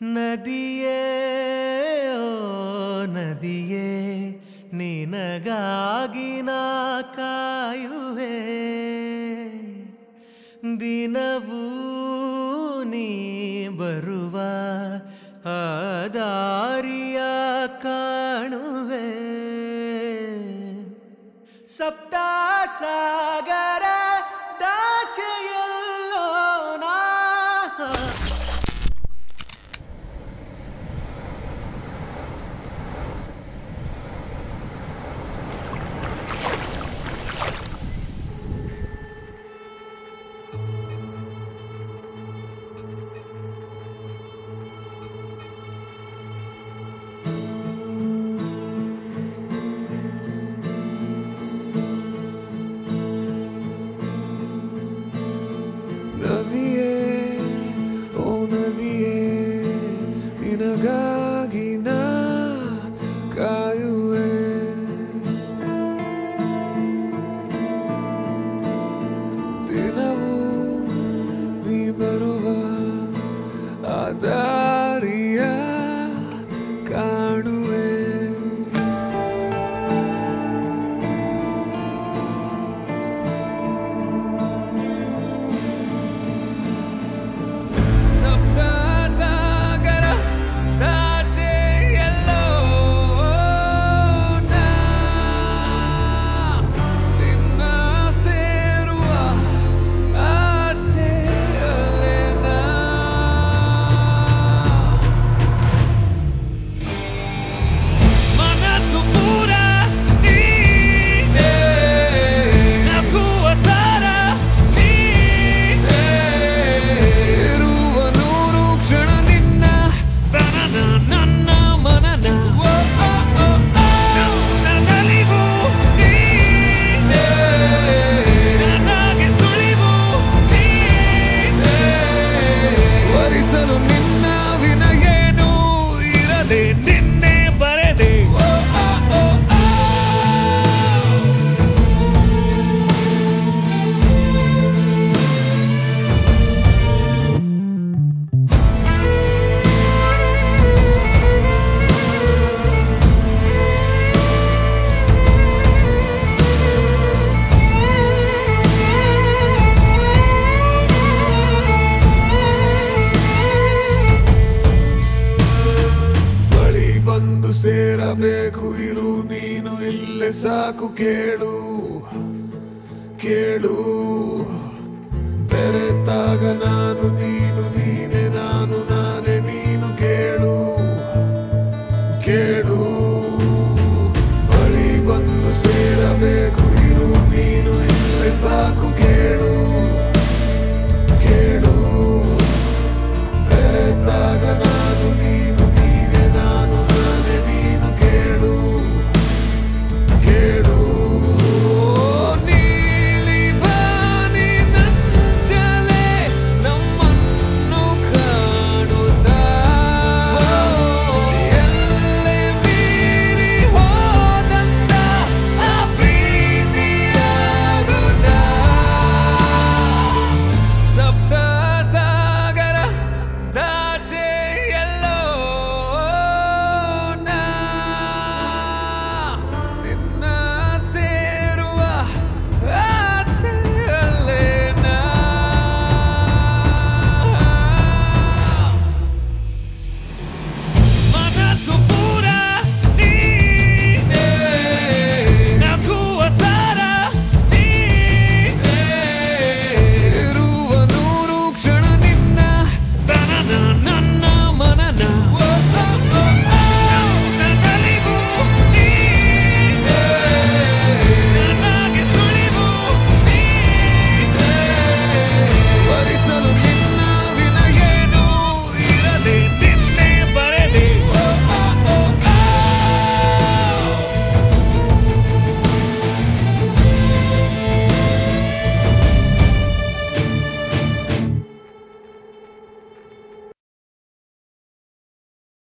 ನದಿಯೇ ಓ ನದಿಯೇ ನಿನಗಾಗಿ ನಾ ಕಾಯುವೆ ದಿನವೂ ನೀ ಬರುವ ಆ ದಾರಿಯ ಕಾಣುವೆ ಸಪ್ತ ಸಾಗರ ದಾಚೆಯಲ್ಲೋ ನಾ ನದಿಯೇ ಓ ನದಿಯೇ ನಿನಗಾಗಿ ನಾ ಕಾಯುವೆ ದಿನವೂ ನೀ ಬರುವ ಆ ದಾರಿಯ ಕಾಣುವೆ ಸಪ್ತ ಸಾಗರ ದಾಚೆ ಎಲ್ಲೋ ನಾ ನಿನ್ನ ಸೇರುವ ಆಸೆಯಲ್ಲೇ ನಾ ಮನಸ್ಸು ಪೂರ ನೀನೇ ನಗುವ ಸಾರ ನೀನೇ ಇರುವ ನೂರು ಕ್ಷಣ ನಿನ್ನ ತನನ ನನ್ನ ಮನನ ಓ, ಓ, ಓ, ಓ. ನನ್ನ ನಲಿವು ನೀನೇ ನನಗೆ ಸುಳಿವು ನೀನೇ ವರಿಸಲು ನಿನ್ನ ವಿನ ಏನು ಇರದೆ ನಿನ್ನೆ ಬರೆದೆ ಓ, ಆ, ಓ, ಆ. ಬಳಿ ಬಂದು ಸೇರಬೇಕು ಇರು ನೀನು ಇಲ್ಲೇ ಸಾಕು ಕೇಳು ಕೇಳು ಬೆರೆತಾಗ ನಾನು ನೀನು ನೀನೆ ನಾನು ನಾನೇ ನೀನು ಕೇಳು ಕೇಳು ಬಳಿ ಬಂದು ಸೇರಬೇಕು ಇರು ನೀನು ಇಲ್ಲೇ ಸಾಕು